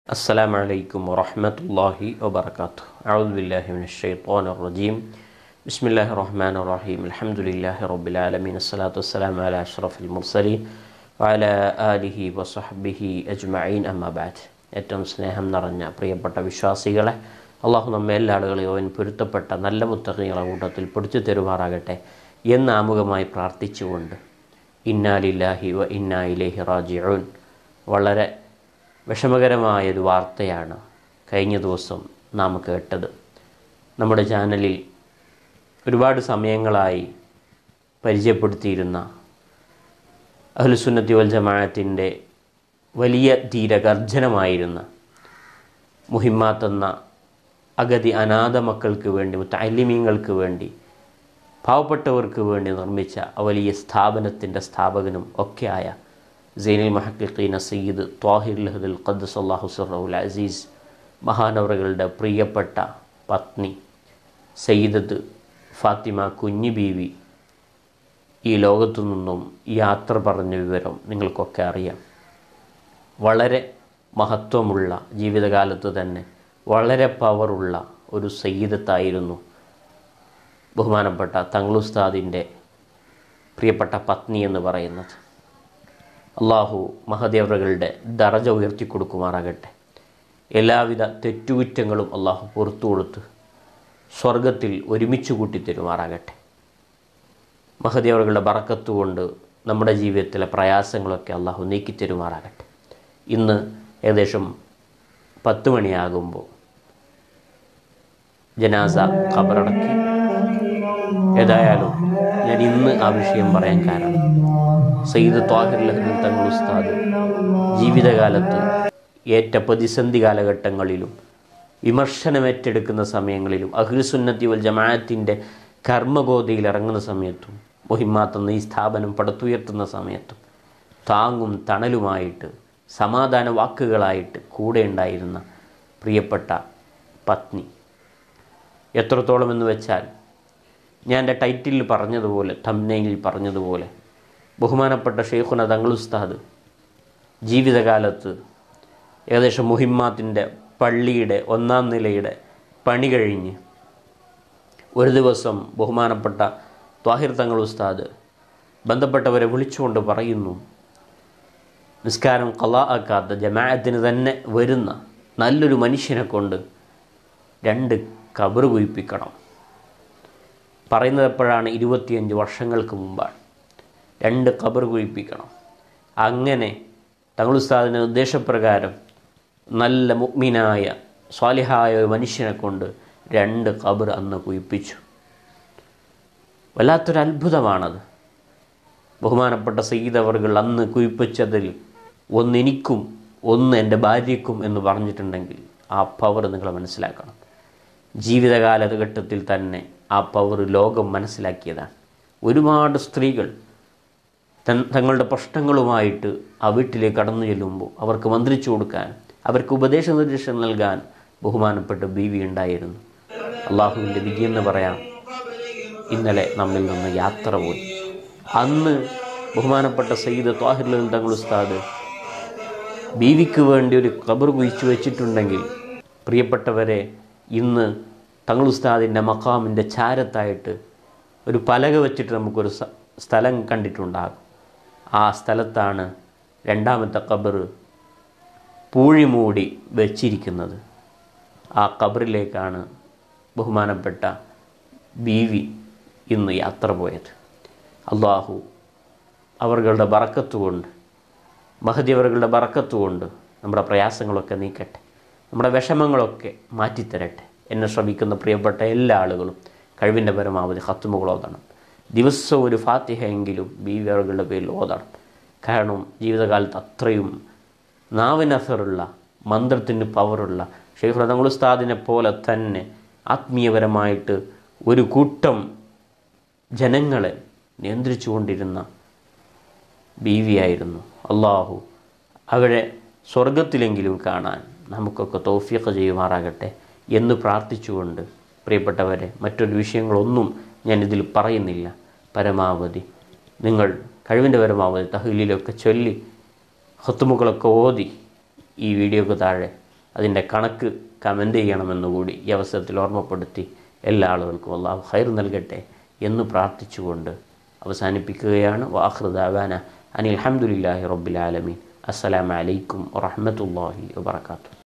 السلام عليكم ورحمة الله وبركاته أعوذ بالله من الشيطان الرجيم بسم الله الرحمن الرحيم الحمد لله رب العالمين الصلاة والسلام على أشرف المرسلين وعلى آله وصحبه أجمعين أما بعد ഏറ്റവും സ്നേഹം നിറഞ്ഞ പ്രിയപ്പെട്ട വിശ്വാസികളെ അള്ളാഹു നമ്മെ എല്ലാ ആളുകളെയും അവൻ പൊരുത്തപ്പെട്ട നല്ല മുത്തകങ്ങളെ കൂട്ടത്തിൽ പിടിച്ചു തരുമാറാകട്ടെ എന്ന് ആമുഖമായി പ്രാർത്ഥിച്ചുകൊണ്ട് ഇന്നാലില്ലാഹി വ ഇന്നാ ഇലേഹി റാജിഊൻ വളരെ വിഷമകരമായൊരു വാർത്തയാണ് കഴിഞ്ഞ ദിവസം നാം കേട്ടത് നമ്മുടെ ചാനലിൽ ഒരുപാട് സമയങ്ങളായി പരിചയപ്പെടുത്തിയിരുന്ന അഹ്ലുസുന്നത്തി വൽ ജമാഅത്തിൻ്റെ വലിയ ധീരഗർജനമായിരുന്ന മുഹിമ്മാത്ത് എന്ന അഗതി അനാഥ മക്കൾക്ക് വേണ്ടി മുത്തലിമീങ്ങൾക്ക് വേണ്ടി പാവപ്പെട്ടവർക്ക് വേണ്ടി നിർമ്മിച്ച ആ വലിയ സ്ഥാപനത്തിൻ്റെ സ്ഥാപകനും ഒക്കെയായ സൈനുൽ മഹക്കിഖീന സയ്യിദ് ത്വാഹിർ ലഹദുൽ ഖദ്ദസ് അള്ളാഹു സുറൗൽ അസീസ് മഹാനവറുകളുടെ പ്രിയപ്പെട്ട പത്നി സയ്യിദത്ത് ഫാത്തിമ കുഞ്ഞി ബീവി ഈ ലോകത്തു നിന്നും യാത്ര പറഞ്ഞ വിവരം നിങ്ങൾക്കൊക്കെ അറിയാം വളരെ മഹത്വമുള്ള ജീവിതകാലത്ത് തന്നെ വളരെ പവറുള്ള ഒരു സയ്യിദത്തായിരുന്നു ബഹുമാനപ്പെട്ട തങ്ങളുസ്താദിൻ്റെ പ്രിയപ്പെട്ട പത്നി എന്ന് പറയുന്നത് അള്ളാഹു മഹദേവറുകളുടെ ദറജ ഉയർത്തി കൊടുക്കുമാറാകട്ടെ എല്ലാവിധ തെറ്റുകുറ്റങ്ങളും അള്ളാഹു പുറത്തു കൊടുത്ത് സ്വർഗത്തിൽ ഒരുമിച്ച് കൂട്ടിത്തരുമാറാകട്ടെ മഹദേവറുകളുടെ ബറക്കത്തുകൊണ്ട് നമ്മുടെ ജീവിതത്തിലെ പ്രയാസങ്ങളൊക്കെ അള്ളാഹു നീക്കിത്തരുമാറാകട്ടെ ഇന്ന് ഏകദേശം പത്ത് മണിയാകുമ്പോൾ ജനാസ ഖബറടക്കി ഏതായാലും ഞാൻ ഇന്ന് ആ വിഷയം പറയാൻ കാരണം സയ്യിദ് ത്വാഹിർ ലഹദുൽ തങ്ങൾ ഉസ്താദ് ജീവിതകാലത്ത് ഏറ്റ പ്രതിസന്ധി കാലഘട്ടങ്ങളിലും വിമർശനമേറ്റെടുക്കുന്ന സമയങ്ങളിലും അഹ്ലുസുന്നത്തി വൽ ജമാഅത്തിൻ്റെ കർമ്മഗോതയിൽ ഇറങ്ങുന്ന സമയത്തും മൊഹിമാത്ത് എന്ന ഈ സ്ഥാപനം പടുത്തുയർത്തുന്ന സമയത്തും താങ്ങും തണലുമായിട്ട് സമാധാന വാക്കുകളായിട്ട് കൂടെ ഉണ്ടായിരുന്ന പ്രിയപ്പെട്ട പത്നി എത്രത്തോളം എന്ന് വെച്ചാൽ ഞാൻ എൻ്റെ ടൈറ്റിലിൽ പറഞ്ഞതുപോലെ തമ്നയിൽ പറഞ്ഞതുപോലെ ബഹുമാനപ്പെട്ട ഷെയ്ഖുന തങ്ങളുസ്താദ് ജീവിതകാലത്ത് ഏകദേശം മുഹിമ്മാത്തിൻ്റെ പള്ളിയുടെ ഒന്നാം നിലയുടെ പണി കഴിഞ്ഞ് ഒരു ദിവസം ബഹുമാനപ്പെട്ട ത്വാഹിർ തങ്ങൾ ഉസ്താദ് ബന്ധപ്പെട്ടവരെ വിളിച്ചുകൊണ്ട് പറയുന്നു നിസ്കാരം കലാ ആക്കാത്ത ജമാഅത്തിന് തന്നെ വരുന്ന നല്ലൊരു മനുഷ്യനെ കൊണ്ട് രണ്ട് കബറ് കുയിപ്പിക്കണം പറയുന്നത് എപ്പോഴാണ് ഇരുപത്തിയഞ്ച് വർഷങ്ങൾക്ക് മുമ്പാണ് രണ്ട് കബർ കുഴിപ്പിക്കണം അങ്ങനെ തങ്ങളുസ്താദിൻ്റെ നിർദ്ദേശപ്രകാരം നല്ല മുഗ്മിനായ സ്വാലിഹായ ഒരു മനുഷ്യനെ കൊണ്ട് രണ്ട് കബർ അന്ന് കുഴിപ്പിച്ചു വല്ലാത്തൊരു അത്ഭുതമാണത് ബഹുമാനപ്പെട്ട സയ്യിദവർകൾ അന്ന് കുഴിപ്പിച്ചതിൽ ഒന്നെനിക്കും ഒന്ന് എൻ്റെ ഭാര്യയ്ക്കും എന്ന് പറഞ്ഞിട്ടുണ്ടെങ്കിൽ ആ പവർ നിങ്ങൾ മനസ്സിലാക്കണം ജീവിതകാലഘട്ടത്തിൽ തന്നെ ആ പവർ ലോകം മനസ്സിലാക്കിയതാണ് ഒരുപാട് സ്ത്രീകൾ തങ്ങളുടെ പ്രശ്നങ്ങളുമായിട്ട് ആ വീട്ടിലേക്ക് കടന്നു ചെല്ലുമ്പോൾ അവർക്ക് മന്ത്രിച്ചു കൊടുക്കാൻ അവർക്ക് ഉപദേശ നിർദ്ദേശം നൽകാൻ ബഹുമാനപ്പെട്ട ബീവി ഉണ്ടായിരുന്നു അള്ളാഹുവിൻ്റെ വിധി എന്ന് പറയാം ഇന്നലെ നമ്മിൽ നിന്ന് യാത്ര പോയി അന്ന് ബഹുമാനപ്പെട്ട സയ്യിദ് ത്വാഹിർലുൽ തങ്ങൾ ഉസ്താദ് ബീവിക്ക് വേണ്ടി ഒരു ഖബർ കുഴിച്ചു വെച്ചിട്ടുണ്ടെങ്കിൽ പ്രിയപ്പെട്ടവരെ ഇന്ന് തങ്ങൾ ഉസ്താദിൻ്റെ മക്കാമിൻ്റെ ചാരത്തായിട്ട് ഒരു പലക വെച്ചിട്ട് നമുക്കൊരു സ്ഥലം കണ്ടിട്ടുണ്ടാകും ആ സ്ഥലത്താണ് രണ്ടാമത്തെ ഖബർ പൂഴിമൂടി വെച്ചിരിക്കുന്നത് ആ ഖബറിലേക്കാണ് ബഹുമാനപ്പെട്ട ബീവി ഇന്ന് യാത്ര പോയത് അള്ളാഹു അവர்களுടെ ബറക്കത്തുകൊണ്ട് മഹതി അവர்களுടെ ബറക്കത്തുകൊണ്ട് നമ്മുടെ പ്രയാസങ്ങളൊക്കെ നീക്കട്ടെ നമ്മുടെ വിഷമങ്ങളൊക്കെ മാറ്റിത്തരട്ടെ എന്നെ ശ്രമിക്കുന്ന പ്രിയപ്പെട്ട എല്ലാ ആളുകളും കഴിവിൻ്റെ പരമാവധി ഹത്തുമുകൾ ഓതണം ദിവസവും ഒരു ഫാത്തിഹയെങ്കിലും ബീവികളുടെ പേരിൽ ഓതണം കാരണം ജീവിതകാലത്ത് അത്രയും നാവിനസറുള്ള മന്ത്രത്തിന് പവറുള്ള ഷെയ്ഖ് റതങ്ങളുസ്താദിനെ പോലെ തന്നെ ആത്മീയപരമായിട്ട് ഒരു കൂട്ടം ജനങ്ങളെ നിയന്ത്രിച്ചുകൊണ്ടിരുന്ന ബീവിയായിരുന്നു അള്ളാഹു അവരെ സ്വർഗത്തിലെങ്കിലും കാണാൻ നമുക്കൊക്കെ തൗഫീഖ് ചെയ്യുമാറാകട്ടെ എന്ന് പ്രാർത്ഥിച്ചുകൊണ്ട് പ്രിയപ്പെട്ടവരെ മറ്റൊരു വിഷയങ്ങളൊന്നും ഞാൻ ഇതിൽ പറയുന്നില്ല പരമാവധി നിങ്ങൾ കഴിവിൻ്റെ പരമാവധി തഹലീലൊക്കെ ചൊല്ലി ഹത്തുമുകളൊക്കെ ഓതി ഈ വീഡിയോക്ക് താഴെ അതിൻ്റെ കണക്ക് കമൻ്റ് ചെയ്യണമെന്നുകൂടി ഈ അവസരത്തിൽ ഓർമ്മപ്പെടുത്തി എല്ലാ ആളുകൾക്കും അള്ളാഹു ഖൈർ നൽകട്ടെ എന്ന് പ്രാർത്ഥിച്ചുകൊണ്ട് അവസാനിപ്പിക്കുകയാണ് വാഹൃദാവാന അനിൽ അലഹമുല്ലാഹി റബ്ബിൽ ആലമീൻ അസ്സലാമലൈക്കും വറഹമത്തല്ലാഹി വാത്തു